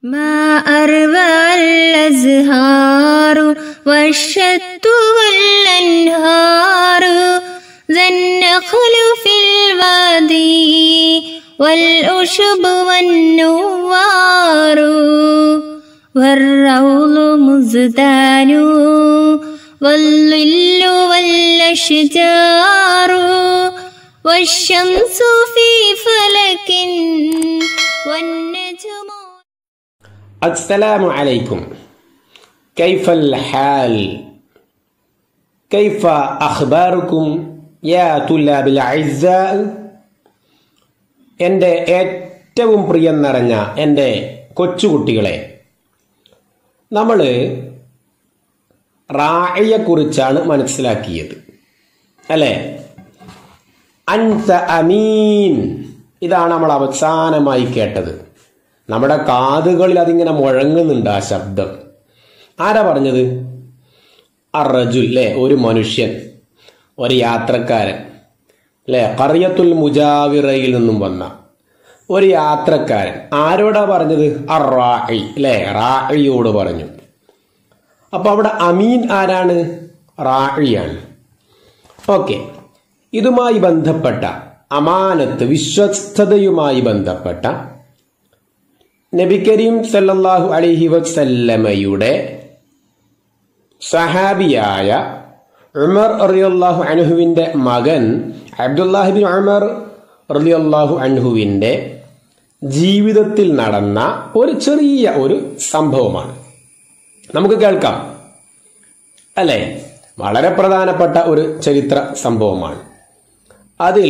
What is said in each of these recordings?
ما أروى الأزهار والشت والأنهار ذا النخل في الوادي والأشب والنوار والروض مزدان والظل والأشجار والشمس في فلك والنجم السلام عليكم كيف الحال كيف أخباركم يا طلاب الأعزاء എൻ്റെ ഏറ്റവും പ്രിയം നിറഞ്ഞ എൻ്റെ കൊച്ചുകുട്ടികളെ നമ്മൾ റായയെക്കുറിച്ചാണ് മനസ്സിലാക്കിയത് അല്ലേ അൻസ അമീൻ ഇതാണ് നമ്മൾ അവസാനമായി കേട്ടത് നമ്മുടെ കാതുകളിൽ അതിങ്ങനെ മുഴങ്ങുന്നുണ്ട് ആ ശബ്ദം ആരാ പറഞ്ഞത് അറജുൽ അല്ലേ ഒരു മനുഷ്യൻ ഒരു യാത്രക്കാരൻ അല്ലേ കറിയത്തുൽ മുജാവിറയിൽ നിന്നും വന്ന ഒരു യാത്രക്കാരൻ ആരോടാ പറഞ്ഞത് അറായി അല്ലേ റായിയോട് പറഞ്ഞു അപ്പൊ അവിടെ അമീൻ ആരാണ് റായിയാണ് ഓക്കെ ഇതുമായി ബന്ധപ്പെട്ട അമാനത്ത് വിശ്വസ്തതയുമായി ബന്ധപ്പെട്ട നബി കരീം സല്ലല്ലാഹു അലൈഹി വസല്ലമയുടെ സഹാബിയായ ഉമർ റളിയല്ലാഹു അൻഹുവിന്റെ മകൻ അബ്ദുല്ലാഹിബിൻ ഉമർ റളിയല്ലാഹു അൻഹുവിന്റെ ജീവിതത്തിൽ നടന്ന ഒരു ചെറിയ ഒരു സംഭവമാണ് നമുക്ക് കേൾക്കാം അല്ലേ വളരെ പ്രധാനപ്പെട്ട ഒരു ചരിത്ര സംഭവമാണ് അതിൽ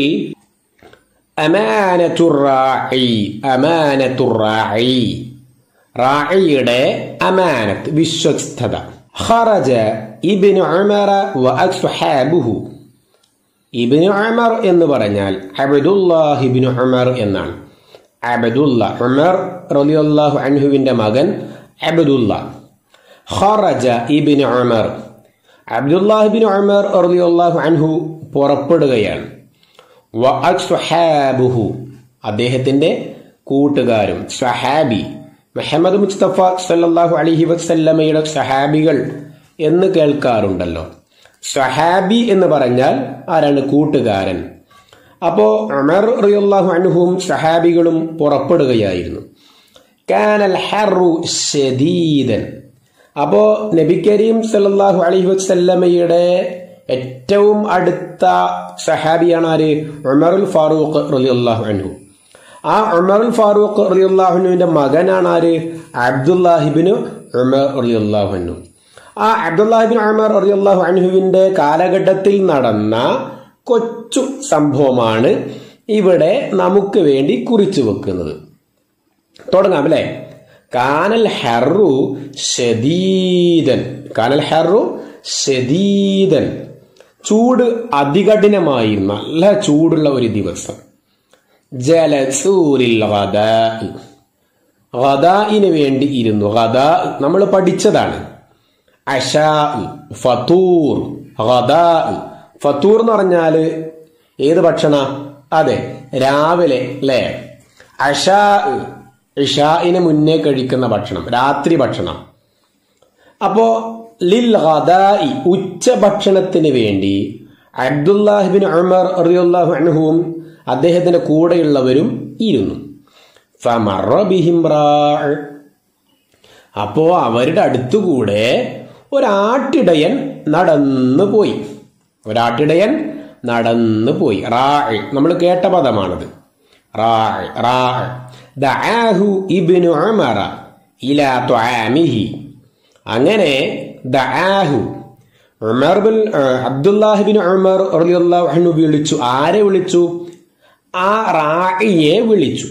അമാനത്തുറായി അമാനത്തുറായി റായിയുടെ അമാനത്ത് വിശ്വസ്തത ഖറജ ഇബ്നു ഉമറ വ അസ്ഹാബുഹു ഇബ്നു ഉമർ എന്ന് പറഞ്ഞാൽ അബ്ദുല്ലാഹി ഇബ്നു ഉമർ എന്നാണ് അബ്ദുല്ല ഉമർ റളിയല്ലാഹു അൻഹുവിന്റെ മകൻ അബ്ദുല്ല ഖറജ ഇബ്നു ഉമർ അബ്ദുല്ലാഹി ഇബ്നു ഉമർ റളിയല്ലാഹു അൻഹു പുറപ്പെടുകയാണ് വ അസ്ഹാബുഹു അദ്ദേഹത്തിന്റെ കൂട്ടുകാരും സഹാബി മുഹമ്മദ് മുസ്തഫ സല്ലല്ലാഹു അലൈഹി വസല്ലമയുടെ സഹാബികൾ എന്ന് കേൾക്കാറുണ്ടല്ലോ സഹാബി എന്ന് പറഞ്ഞാൽ ആരാണ് കൂട്ടുകാരൻ അപ്പോ ഉമർ റളിയല്ലാഹു അൻഹുവും സഹാബികളും പുറപ്പെടുകയായിരുന്നു കാനൽ ഹറു ഷദീദൻ അപ്പോ നബി കരീം സല്ലല്ലാഹു അലൈഹി വസല്ലമയുടെ ഏറ്റവും അടുത്ത സഹാബിയാണ് ആര് ഉമറുൽ ഫാറൂഖ് റളിയല്ലാഹു അൻഹു ആ ഉമറുൽ ഫാറൂഖ് റളിയല്ലാഹുവിന്റെ മകനാണ് ആര് അബ്ദുല്ലാഹിബിന് ഉമർ റളിയല്ലാഹു അൻഹു ആ അബ്ദുല്ലാഹിബിൻ ഉമർ റളിയല്ലാഹു അൻഹുവിന്റെ കാലഘട്ടത്തിൽ നടന്ന കൊച്ചു സംഭവമാണ് ഇവിടെ നമുക്ക് വേണ്ടി കുറിച്ചു വെക്കുന്നത് തുടങ്ങാം അല്ലേ കാനൽ ഹറു ഷദീദൻ കാനൽ ഹറു ഷദീദൻ ചൂട് അതികഠിനമായി നല്ല ചൂടുള്ള ഒരു ദിവസം ജലസൂരിൽ ഗദാഇന് വേണ്ടി ഇരുന്നു ഗദാ നമ്മൾ പഠിച്ചതാണ് അഷാ ഫത്തൂർ ഗദാ ഫത്തൂർ എന്ന് പറഞ്ഞാല് ഏത് ഭക്ഷണ അതെ രാവിലെ അല്ലേ അഷാ ഇഷായിന് മുന്നേ കഴിക്കുന്ന ഭക്ഷണം രാത്രി ഭക്ഷണം അപ്പോ ലിൽ ഗദായി ഉച്ചഭക്ഷണത്തിന് വേണ്ടി അബ്ദുല്ലാഹിബിൻ ഉമർ അറിയാഹു അൻഹുവും അദ്ദേഹത്തിന്റെ കൂടെയുള്ളവരും ഇരുന്നു അപ്പോ അവരുടെ അടുത്തുകൂടെ ഒരാട്ടിടയൻ നടന്നു പോയി ഒരാട്ടിടയൻ നടന്നു പോയി റായ് നമ്മൾ കേട്ട പദമാണത് റായ് റായ് ദഅാഹു ഇബ്നു ഉമറ ഇലാ തുആമിഹി അങ്ങനെ ദഅാഹു ഉമർ ബിൻ അബ്ദുല്ലാഹിബിൻ ഉമർ റളിയല്ലാഹു അൻഹു വിളിച്ചു ആരെ വിളിച്ചു ആ റായിയെ വിളിച്ചു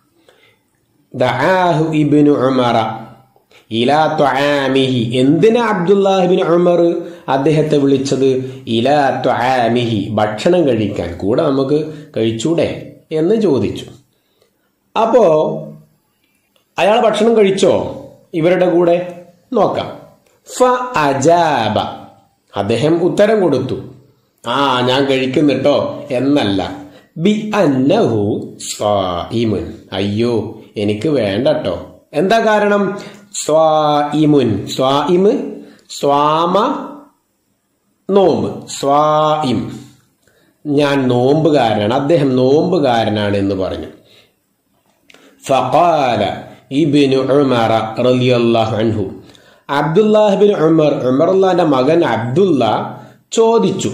ദഅാഹു ഇബ്നു ഉമറ ഇലാ തുആമിഹി എന്തിനാ അബ്ദുല്ലാഹിബിൻ ഉമർ അദ്ദേഹത്തെ വിളിച്ചത് ഇലാ തുആമിഹി ഭക്ഷണം കഴിക്കാൻ കൂടെ നമുക്ക് കഴിച്ചൂടെ എന്ന് ചോദിച്ചു അപ്പോ അയാൾ ഭക്ഷണം കഴിച്ചോ ഇവരുടെ കൂടെ നോക്കാം ഫ അജാബ അദ്ദേഹം ഉത്തരം കൊടുത്തു ആ ഞാൻ കഴിക്കുന്നിട്ടോ എന്നല്ല ബി അന്നഹു സ്വായിമുൻ അയ്യോ എനിക്ക് വേണ്ടട്ടോ എന്താ കാരണം സ്വാഇമുൻ സ്വാഇമ് സ്വാമ നോമ്പ് സ്വാഇം ഞാൻ നോമ്പുകാരനാണ് അദ്ദേഹം നോമ്പുകാരനാണ് എന്ന് പറഞ്ഞു ഫഖാല ഇബ്നു ഉമറ റളിയല്ലാഹു അൻഹു അബ്ദുല്ലാഹിബിൻ ഉമർ ഉമറുല്ലാന്റെ മകൻ അബ്ദുല്ല ചോദിച്ചു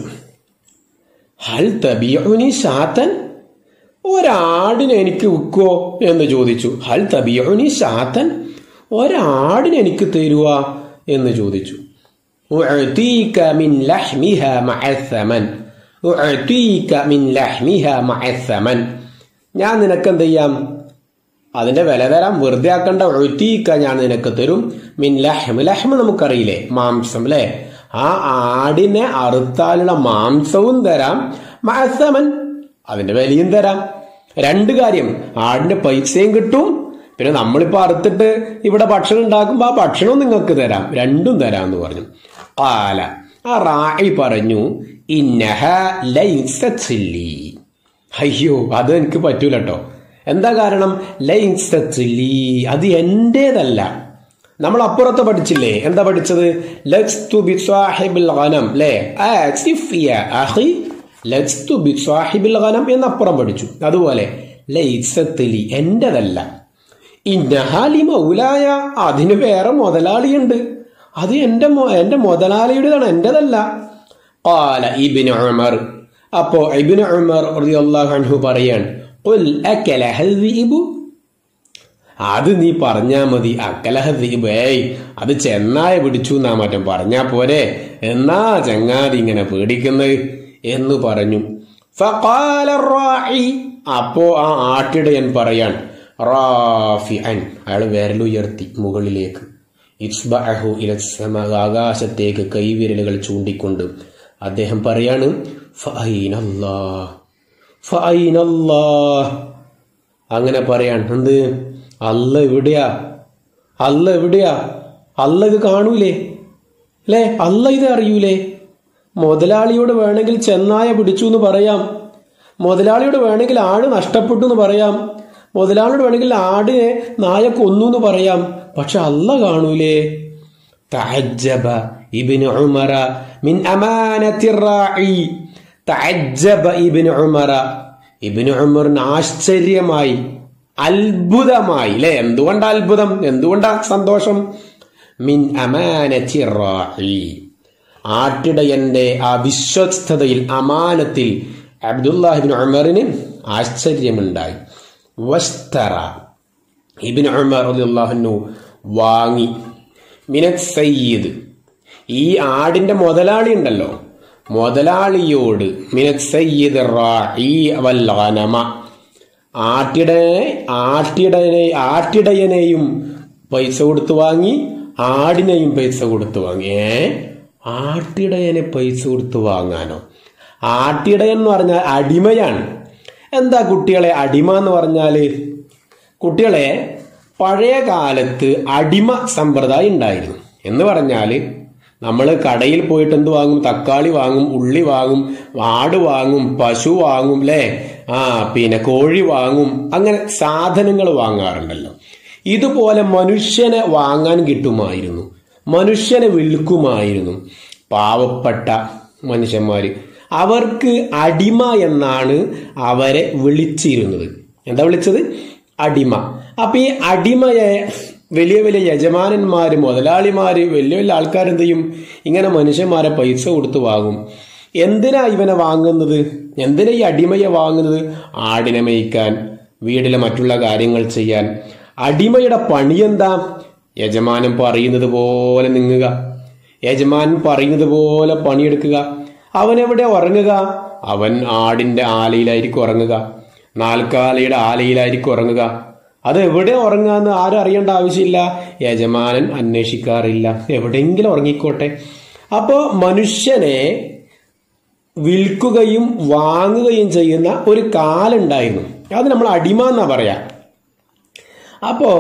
ഹൽ തബിയുനി ഷാത്തൻ ഒരാടിനെ എനിക്ക് വിൽക്കുവോ എന്ന് ചോദിച്ചു ഹൽ തബിയുനി ഷാത്തൻ ഒരാടിനെ എനിക്ക് തരുക എന്ന് ചോദിച്ചു ഉഅ്തീക മിൻ ലഹ്മിഹ മഅ സമൻ ഉഅ്തീക മിൻ ലഹ്മിഹ മഅ സമൻ ഞാൻ നിനക്ക് എന്ത് ചെയ്യാം അതിന്റെ വില തരാം വെറുതെ ആക്കണ്ട ഒഴുത്തീക്ക ഞാൻ നിനക്ക് തരും മിൻ ലഹ്മ് ലഹ്മ് നമുക്കറിയില്ലേ മാംസം അല്ലെ ആ ആടിനെ അറുത്താലുള്ള മാംസവും തരാം മാസമൻ അതിന്റെ വിലയും തരാം രണ്ട് കാര്യം ആടിന്റെ പൈസയും കിട്ടും പിന്നെ നമ്മളിപ്പോ അറുത്തിട്ട് ഇവിടെ ഭക്ഷണം ഉണ്ടാക്കുമ്പോ ആ ഭക്ഷണവും നിങ്ങൾക്ക് തരാം രണ്ടും തരാം എന്ന് പറഞ്ഞു കാല ആ റായി പറഞ്ഞു ഇന്നഹ ലൈസത്ലി അയ്യോ അത് എനിക്ക് പറ്റൂല കേട്ടോ എന്താ കാരണം ലൈസത്ലി അത് എന്റേതല്ല നമ്മൾ അപ്പുറത്ത് പഠിച്ചില്ലേ എന്താ പഠിച്ചത് ലക്സ്തു ബി സ്വാഹിബിൽ ഗനം ല്ലേ ആസിഫ് യാ അഖി ലക്സ്തു ബി സ്വാഹിബിൽ ഗനം എന്നപ്പുറം പഠിച്ചു അതുപോലെ ലൈസത്ലി എന്റേതല്ല ഇന്നഹാലി മൗലായ അതിന് വേറെ മുതലാളിയുണ്ട് അത് എന്റെ മൊ- എന്റെ മുതലാളിയുടേതാണ് എന്റേതല്ല قال ابن عمر അപ്പോ ഇബ്നു ഉമർ റളിയല്ലാഹു അൻഹു പറയാണ് ഖുൽ അകലഹ الذئب അത് നീ പറഞ്ഞാ മതി അക്കലഹ ദീപ് ഏയ് അത് ചെന്നായ പിടിച്ചു എന്നാ മറ്റും പറഞ്ഞാ പോരെ എന്നാ ചങ്ങാതി ഇങ്ങനെ പേടിക്കുന്നത് എന്ന് പറഞ്ഞു ഫഖാല الراعي. അപ്പോ ആ ആട്ടിടയൻ പറയാൻ റാഫിഅൻ അയാൾ വിരലുയർത്തി മുകളിലേക്ക് ഇസ്ബഅഹു ഇല സമ ആകാശത്തേക്ക് കൈവിരലുകൾ ചൂണ്ടിക്കൊണ്ട് അദ്ദേഹം പറയാണ് ഫഅൈനല്ലാ ഫഅൈനല്ലാ അങ്ങനെ പറയാൻ എന്ത് അല്ല എവിടെയാ അല്ല എവിടെയാ അല്ല ഇത് കാണൂലേ അല്ലേ അല്ല ഇത് അറിയൂലേ മുതലാളിയോട് വേണമെങ്കിൽ ചെന്നായ പിടിച്ചു എന്ന് പറയാം മുതലാളിയോട് വേണമെങ്കിൽ ആട് നഷ്ടപ്പെട്ടു എന്ന് പറയാം മുതലാളിയോട് വേണമെങ്കിൽ ആടിനെ നായ കൊന്നു എന്ന് പറയാം പക്ഷെ അല്ല കാണൂലേ تعجب ابن عمر من أمانة الراعي تعجب ابن عمر ഇബിന് ഉമറിന് ആശ്ചര്യമായി അത്ഭുതമായി അല്ലെ എന്തുകൊണ്ടാ അത്ഭുതം എന്തുകൊണ്ടാ സന്തോഷം മിൻ അമാനത്തി റായി ആട്ടിടയന്റെ ആ വിശ്വസ്തതയിൽ അമാനത്തിൽ അബ്ദുല്ലാഹിബിൻ ഉമറിന് ആശ്ചര്യമുണ്ടായി വസ്തറ ഇബിൻ ഉമർ റളിയല്ലാഹു വാങ്ങി മിനത് സയ്യിദ് ഈ ആടിന്റെ മുതലാളി ഉണ്ടല്ലോ മുതലാളിയോട് മിനത് സയ്യിദ് റാഇ വൽ ഗനമ ആട്ടിടനെ ആട്ടിടനെ ആട്ടിടയനെയും പൈസ കൊടുത്തു വാങ്ങി ആടിനെയും പൈസ കൊടുത്തു വാങ്ങി ഏ ആട്ടിടയനെ പൈസ കൊടുത്തു വാങ്ങാനോ ആട്ടിടയൻ എന്ന് പറഞ്ഞാൽ അടിമയാണ് എന്താ കുട്ടികളെ അടിമ എന്ന് പറഞ്ഞാല് കുട്ടികളെ പഴയ കാലത്ത് അടിമ സമ്പ്രദായം ഉണ്ടായിരുന്നു എന്ന് പറഞ്ഞാല് നമ്മൾ കടയിൽ പോയിട്ട് എന്ത് വാങ്ങും തക്കാളി വാങ്ങും ഉള്ളി വാങ്ങും ആട് വാങ്ങും പശു വാങ്ങും അല്ലേ ആ പിന്നെ കോഴി വാങ്ങും അങ്ങനെ സാധനങ്ങൾ വാങ്ങാറുണ്ടല്ലോ ഇതുപോലെ മനുഷ്യനെ വാങ്ങാൻ കിട്ടുമായിരുന്നു മനുഷ്യനെ വിൽക്കുമായിരുന്നു പാവപ്പെട്ട മനുഷ്യന്മാര് അവർക്ക് അടിമ എന്നാണ് അവരെ വിളിച്ചിരുന്നത് എന്താ വിളിച്ചത് അടിമ അപ്പൊ ഈ അടിമയെ വലിയ വലിയ യജമാനന്മാര് മുതലാളിമാര് വലിയ വലിയ ആൾക്കാരെന്ത് ചെയ്യും ഇങ്ങനെ മനുഷ്യന്മാരെ പൈസ കൊടുത്ത് വാങ്ങും എന്തിനാ ഇവനെ വാങ്ങുന്നത് എന്തിനാ ഈ അടിമയെ വാങ്ങുന്നത് ആടിനെ മേയ്ക്കാൻ വീട്ടിലെ മറ്റുള്ള കാര്യങ്ങൾ ചെയ്യാൻ അടിമയുടെ പണിയെന്താ യജമാനൻ പറയുന്നത് പോലെ നിങ്ങുക യജമാനൻ പറയുന്നത് പോലെ പണിയെടുക്കുക അവൻ എവിടെ ഉറങ്ങുക അവൻ ആടിന്റെ ആലയിലായിരിക്കും ഉറങ്ങുക നാൽക്കാലിയുടെ ആലയിലായിരിക്കും ഉറങ്ങുക അത് എവിടെ ഉറങ്ങാന്ന് ആരും അറിയേണ്ട ആവശ്യമില്ല യജമാനൻ അന്വേഷിക്കാറില്ല എവിടെയെങ്കിലും ഉറങ്ങിക്കോട്ടെ അപ്പോ മനുഷ്യനെ വിൽക്കുകയും വാങ്ങുകയും ചെയ്യുന്ന ഒരു കാലുണ്ടായിരുന്നു അത് നമ്മൾ അടിമ എന്നാ പറയാ അപ്പോ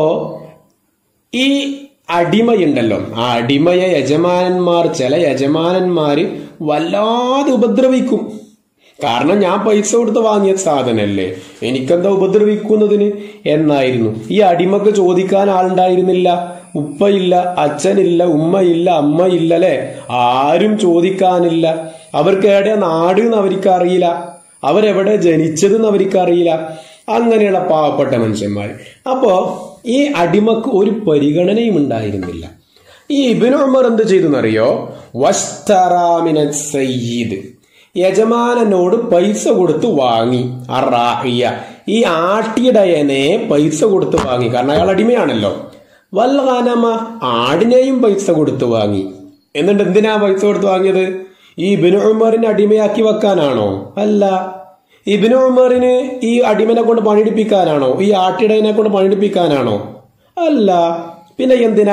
ഈ അടിമയുണ്ടല്ലോ ആ അടിമയെ യജമാനന്മാർ ചില യജമാനന്മാര് വല്ലാതെ ഉപദ്രവിക്കും കാരണം ഞാൻ പൈസ കൊടുത്ത് വാങ്ങിയ സാധനല്ലേ എനിക്കെന്താ ഉപദ്രവിക്കുന്നതിന് എന്നായിരുന്നു ഈ അടിമക്ക് ചോദിക്കാൻ ആളുണ്ടായിരുന്നില്ല ഉപ്പയില്ല അച്ഛനില്ല ഉമ്മയില്ല അമ്മയില്ല അല്ലെ ആരും ചോദിക്കാനില്ല അവർക്ക് എവിടെ നാട് എന്ന് അവർക്ക് അറിയില്ല അവരെവിടെ ജനിച്ചതെന്ന് അവർക്ക് അറിയില്ല അങ്ങനെയുള്ള പാവപ്പെട്ട മനുഷ്യന്മാർ അപ്പോ ഈ അടിമക്ക് ഒരു പരിഗണനയും ഉണ്ടായിരുന്നില്ല ഈ ഇബിൻ ഉമർ എന്ത് ചെയ്തെന്നറിയോ വസ്തറാമിന സയ്യിദ് യജമാനനോട് പൈസ കൊടുത്ത് വാങ്ങി അറാഹിയ ഈ ആട്ടിടയനെ പൈസ കൊടുത്ത് വാങ്ങി കാരണം അയാൾ അടിമയാണല്ലോ വല്ലകാനമ ആടിനെയും പൈസ കൊടുത്ത് വാങ്ങി എന്നിട്ട് എന്തിനാ പൈസ കൊടുത്ത് വാങ്ങിയത് ഈ ഇബിന് ഉമറിനെ അടിമയാക്കി വെക്കാനാണോ അല്ല ഇബിന് ഉമറിന് ഈ അടിമനെ കൊണ്ട് പണിയെടുപ്പിക്കാനാണോ ഈ ആട്ടിടയനെ കൊണ്ട് പണിയെടുപ്പിക്കാനാണോ അല്ല പിന്നെ എന്തിനാ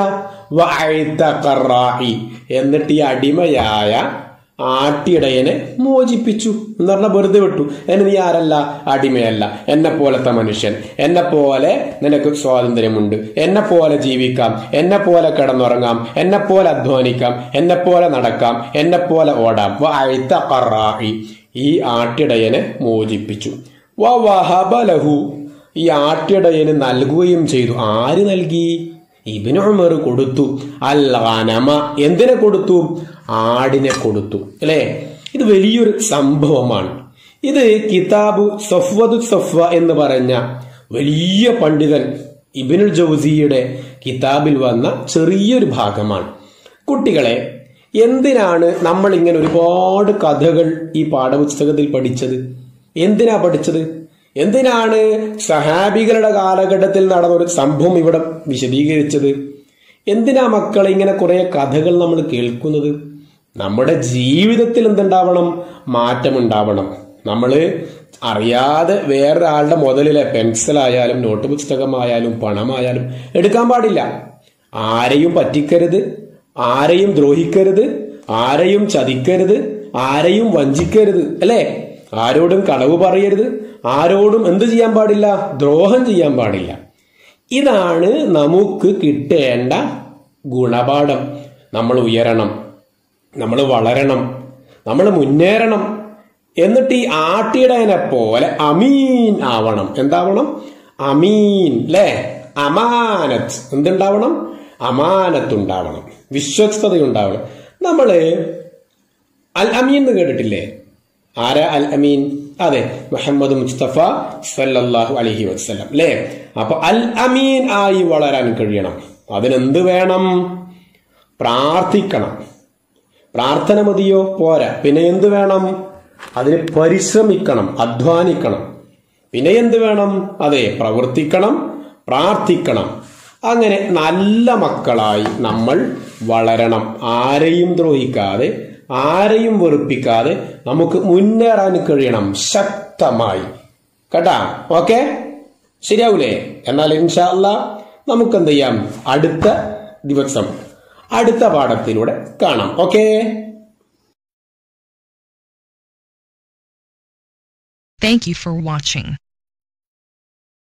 വഅയ്തഖറാഇ. എന്നിട്ട് ഈ അടിമയായ ആട്ടിടയനെ മോചിപ്പിച്ചു എന്ന് പറഞ്ഞാൽ വെറുതെ വിട്ടു എന്നെ നീ ആരല്ല അടിമയല്ല എന്നെ പോലത്തെ മനുഷ്യൻ എന്നെ പോലെ നിനക്ക് സ്വാതന്ത്ര്യമുണ്ട് എന്നെ പോലെ ജീവിക്കാം എന്നെ പോലെ കിടന്നുറങ്ങാം എന്നെ പോലെ അധ്വാനിക്കാം എന്നെ പോലെ നടക്കാം എന്നെ പോലെ ഓടാം വഅയ്തഖറാഇ. ഈ ആട്ടിടയനെ മോചിപ്പിച്ചു വ വഹബ ലഹു ഈ ആട്ടിടയന് നൽകുകയും ചെയ്തു ആര് നൽകി ഇബിന് ഉമർ കൊടുത്തു അൽ ഗനമ എന്തിനെ കൊടുത്തു ആടിനെ കൊടുത്തു അല്ലേ ഇത് വലിയൊരു സംഭവമാണ് ഇത് കിതാബു സഫ്വദു സഫ്വ എന്ന് പറഞ്ഞ വലിയ പണ്ഡിതൻ ഇബിനുൽ ജൗസിയുടെ കിതാബിൽ വന്ന ചെറിയൊരു ഭാഗമാണ് കുട്ടികളെ എന്തിനാണ് നമ്മൾ ഇങ്ങനെ ഒരുപാട് കഥകൾ ഈ പാഠപുസ്തകത്തിൽ പഠിച്ചത് എന്തിനാ പഠിച്ചത് എന്തിനാണ് സഹാബികളുടെ കാലഘട്ടത്തിൽ നടന്ന ഒരു സംഭവം ഇവിടെ വിശദീകരിച്ചത് എന്തിനാ മക്കളെ ഇങ്ങനെ കുറെ കഥകൾ നമ്മൾ കേൾക്കുന്നത് നമ്മുടെ ജീവിതത്തിൽ എന്തുണ്ടാവണം മാറ്റമുണ്ടാവണം നമ്മൾ അറിയാതെ വേറൊരാളുടെ മുതലിലെ പെൻസിലായാലും നോട്ട് പുസ്തകമായാലും പണമായാലും എടുക്കാൻ പാടില്ല ആരെയും പറ്റിക്കരുത് ആരെയും ദ്രോഹിക്കരുത് ആരെയും ചതിക്കരുത് ആരെയും വഞ്ചിക്കരുത് അല്ലേ ആരോടും കളവ് പറയരുത് ആരോടും എന്ത് ചെയ്യാൻ പാടില്ല ദ്രോഹം ചെയ്യാൻ പാടില്ല ഇതാണ് നമുക്ക് കിട്ടേണ്ട ഗുണപാഠം നമ്മൾ ഉയരണം നമ്മൾ വളരണം നമ്മൾ മുന്നേറണം എന്നിട്ട് ഈ ആട്ടിടയനെ പോലെ അമീൻ ആവണം എന്താവണം അമീൻ അല്ലേ അമാനത്ത് എന്തുണ്ടാവണം അമാനത്തുണ്ടാവണം വിശ്വസ്തതയുണ്ടാവണം നമ്മള് അൽ അമീൻ എന്ന് കേട്ടിട്ടില്ലേ ആരാ അൽ അമീൻ അതെ മുഹമ്മദ് മുസ്തഫ സല്ലല്ലാഹു അലൈഹി വസ്ലം അല്ലേ അപ്പൊ അൽ അമീൻ ആയി വളരാൻ കഴിയണം അതിനെന്ത് വേണം പ്രാർത്ഥിക്കണം പ്രാർത്ഥന മതിയോ പോരാ പിന്നെ എന്ത് വേണം അതിന് പരിശ്രമിക്കണം അധ്വാനിക്കണം പിന്നെ എന്ത് വേണം അതെ പ്രവർത്തിക്കണം പ്രാർത്ഥിക്കണം അങ്ങനെ നല്ല മക്കളായി നമ്മൾ വളരണം ആരെയും ദ്രോഹിക്കാതെ ആരെയും വെറുപ്പിക്കാതെ നമുക്ക് മുന്നേറാൻ കഴിയണം ശക്തമായി കേട്ടാ ഓക്കെ ശരിയാവൂലേ എന്നാൽ ഇൻഷാ അല്ലാ നമുക്ക് എന്ത് ചെയ്യാം അടുത്ത ദിവസം അടുത്ത പാഠത്തിലൂടെ കാണാം okay Thank you for watching.